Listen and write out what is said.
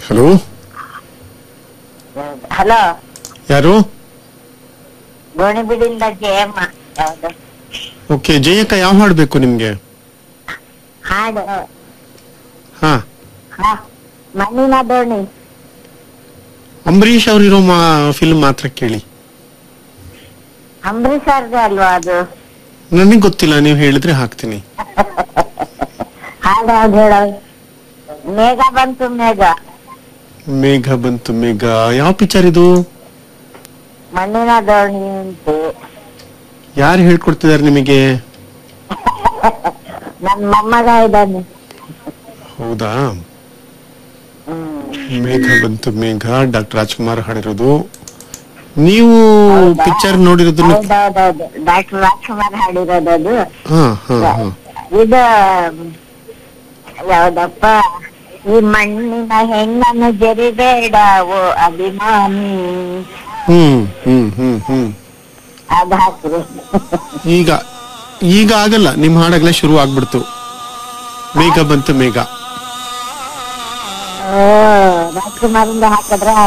hello hello ಯಾರು ಗೋಣಿಬೀಡಿಂದ ಜಯಮ್ಮ ಯಾವ್ದು okay ಜಯಕ್ಕ ಯಾವ ಹಾಡು ಬೇಕು ನಿಮ್ಗೆ ಹಾಡು ಹಾ ಹಾ ಮಣ್ಣಿನ ದೋಣಿ ಅಂಬರೀಷ್ ಅವ್ರಿರೋ ಮಾ ಫಿಲ್ಮ್ ಮಾತ್ರ ಕೇಳಿ ಅಂಬರೀಷ್ ಅವ್ರದ್ದು ಅಲ್ವಾ ಅದು ನನಗೆ ಗೊತ್ತಿಲ್ಲ ನೀವು ಹೇಳಿದ್ರೆ ಹಾಕ್ತೀನಿ ಹಾಡು ಯಾವ್ದು ಹೇಳೋ ಮೇಘ ಬಂತು ಮೇಘ ಮೇಘ ಬಂತು ಮೇಘ ಯಾವ ಪಿಕ್ಚರ್ ಇದು ಮಣ್ಣಿನ ದೋಣಿ ಉಂಟು ಯಾರು ಹೇಳ್ಕೊಡ್ತಿದಾರೆ ನಿಮಗೆ ನನ್ ಮೊಮ್ಮಗ ಇದ್ದಾನೆ ಹೌದಾ ಹ್ಮ್ ಮೇಘ ಬಂತು ಮೇಘ ಡಾಕ್ಟರ್ ರಾಜ್ಕುಮಾರ್ ಹಾಡಿರೋದು ನೀವು ಪಿಕ್ಚರ್ ನೋಡಿರೋದನ್ನ ಹೌದೌದೌದು ಡಾಕ್ಟರ್ ರಾಜ್ಕುಮಾರ್ ಹಾಡಿರೋದು ಅದು ಹಾ ಹಾ ಹಾ ಇದು ಯಾವ್ದಪ್ಪ ಈ ಮಣ್ಣಿನ ಹೆಣ್ಣನ್ನು ಜರಿಬೇಡ ಓ ಅಭಿಮಾನಿ ಹ್ಮ್ ಹ್ಮ್ ಹ್ಮ್ ಹ್ಮ್ ಅದ್ ಹಾಕ್ರಿ ಈಗ ಈಗ ಆಗಲ್ಲ ನಿಮ್ ಹಾಡಾಗ್ಲೇ ಶುರು ಆಗ್ಬಿಡ್ತು ಮೇಘ ಬಂತು ಮೇಘ ಓ ರಾಜ್ಕುಮಾರಿಂದ ಹಾಕಿದ್ರೆ